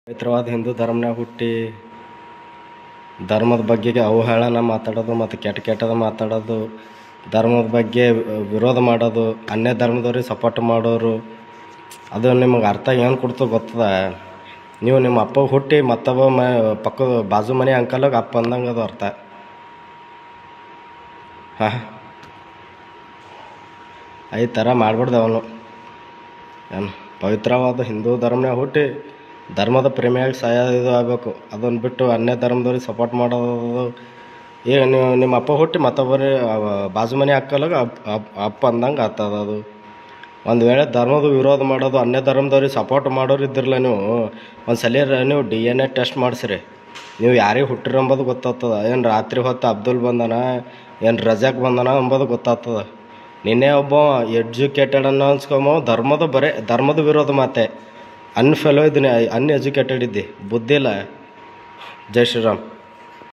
ಪವಿತ್ರವಾದ ಹಿಂದೂ ಧರ್ಮನಾಗ ಹುಟ್ಟಿ ಧರ್ಮದ ಬಗ್ಗೆ ಅವಹೇಳನ ಮಾತಾಡೋದು ಮತ್ತು ಕೆಟ್ಟ ಕೆಟ್ಟದ ಮಾತಾಡೋದು ಧರ್ಮದ ಬಗ್ಗೆ ವಿರೋಧ ಮಾಡೋದು ಅನ್ಯ ಧರ್ಮದವ್ರಿಗೆ ಸಪೋರ್ಟ್ ಮಾಡೋರು ಅದು ನಿಮಗೆ ಅರ್ಥ ಏನು ಕೊಡ್ತು ಗೊತ್ತದ ನೀವು ನಿಮ್ಮ ಅಪ್ಪ ಹುಟ್ಟಿ ಮತ್ತೊಬ್ಬ ಮ ಪಕ್ಕದ ಬಾಜು ಮನೆ ಅಂಕಲ್ಗೆ ಅಪ್ಪ ಅಂದಂಗೆ ಅದು ಅರ್ಥ ಹಾಂ ಈ ಥರ ಮಾಡ್ಬಿಡ್ದು ಅವನು ಏನು ಪವಿತ್ರವಾದ ಹಿಂದೂ ಧರ್ಮನಾಗ ಹುಟ್ಟಿ ಧರ್ಮದ ಪ್ರೇಮಿಯಾಗಿ ಸಾಯೋದು ಇದು ಆಗಬೇಕು ಅದನ್ನು ಬಿಟ್ಟು ಅನ್ಯ ಧರ್ಮದವ್ರಿಗೆ ಸಪೋರ್ಟ್ ಮಾಡೋದು ಈಗ ನೀವು ನಿಮ್ಮ ಅಪ್ಪ ಹುಟ್ಟಿ ಮತ್ತೊಬ್ಬರಿ ಬಾಜು ಮನೆ ಹಾಕಲಾಗ ಅಪ್ ಅಪ್ ಅಪ್ಪ ಅಂದಂಗೆ ಆಗ್ತದ ಅದು ಒಂದು ವೇಳೆ ಧರ್ಮದ ವಿರೋಧ ಮಾಡೋದು ಅನ್ಯ ಧರ್ಮದವ್ರಿಗೆ ಸಪೋರ್ಟ್ ಮಾಡೋರು ಇದ್ದಿರಲ್ಲ ನೀವು ಒಂದು ಸಲ ನೀವು ಡಿ ಎನ್ ಎ ಟೆಸ್ಟ್ ಮಾಡಿಸ್ರಿ ನೀವು ಯಾರಿಗೆ ಹುಟ್ಟಿರಿ ಅಂಬೋದು ಗೊತ್ತಾಗ್ತದ ಏನು ರಾತ್ರಿ ಹೊತ್ತು ಅಬ್ದುಲ್ ಬಂದನ ಏನು ರಜಾಕ್ ಬಂದನ ಅಂಬೋದು ಗೊತ್ತಾಗ್ತದ ನಿನ್ನೆ ಒಬ್ಬ ಎಜುಕೇಟೆಡ್ ಅನ್ನೋ ಅನ್ಸ್ಕೊಂಬ ಧರ್ಮದ ಬರೇ ಧರ್ಮದ ವಿರೋಧ ಮಾತೆ ಅನ್ಫೆಲೋ ಇದ್ದೀನಿ ಅನ್ಎಜುಕೇಟೆಡ್ ಇದ್ದಿ ಬುದ್ಧಿ ಇಲ್ಲ ಜೈ ಶ್ರೀರಾಮ್